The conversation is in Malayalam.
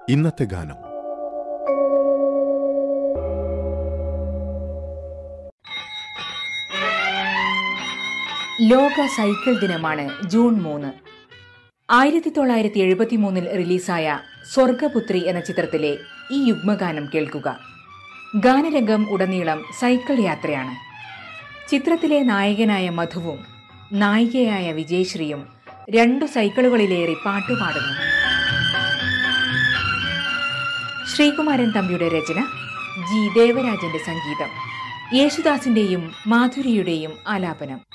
ഇന്നത്തെ ഗാനം ലോക സൈക്കിൾ ദിനമാണ് ജൂൺ മൂന്ന് ആയിരത്തി തൊള്ളായിരത്തി എഴുപത്തി മൂന്നിൽ റിലീസായ സ്വർഗപുത്രി എന്ന ചിത്രത്തിലെ ഈ യുഗ്മഗാനം കേൾക്കുക ഗാനരംഗം ഉടനീളം സൈക്കിൾ യാത്രയാണ് ചിത്രത്തിലെ നായകനായ മധുവും നായികയായ വിജയശ്രീയും രണ്ടു സൈക്കിളുകളിലേറി പാട്ടുപാടുന്നു ശ്രീകുമാരൻ തമ്പിയുടെ രചന ജി ദേവരാജന്റെ സംഗീതം യേശുദാസിന്റെയും മാധുരിയുടെയും ആലാപനം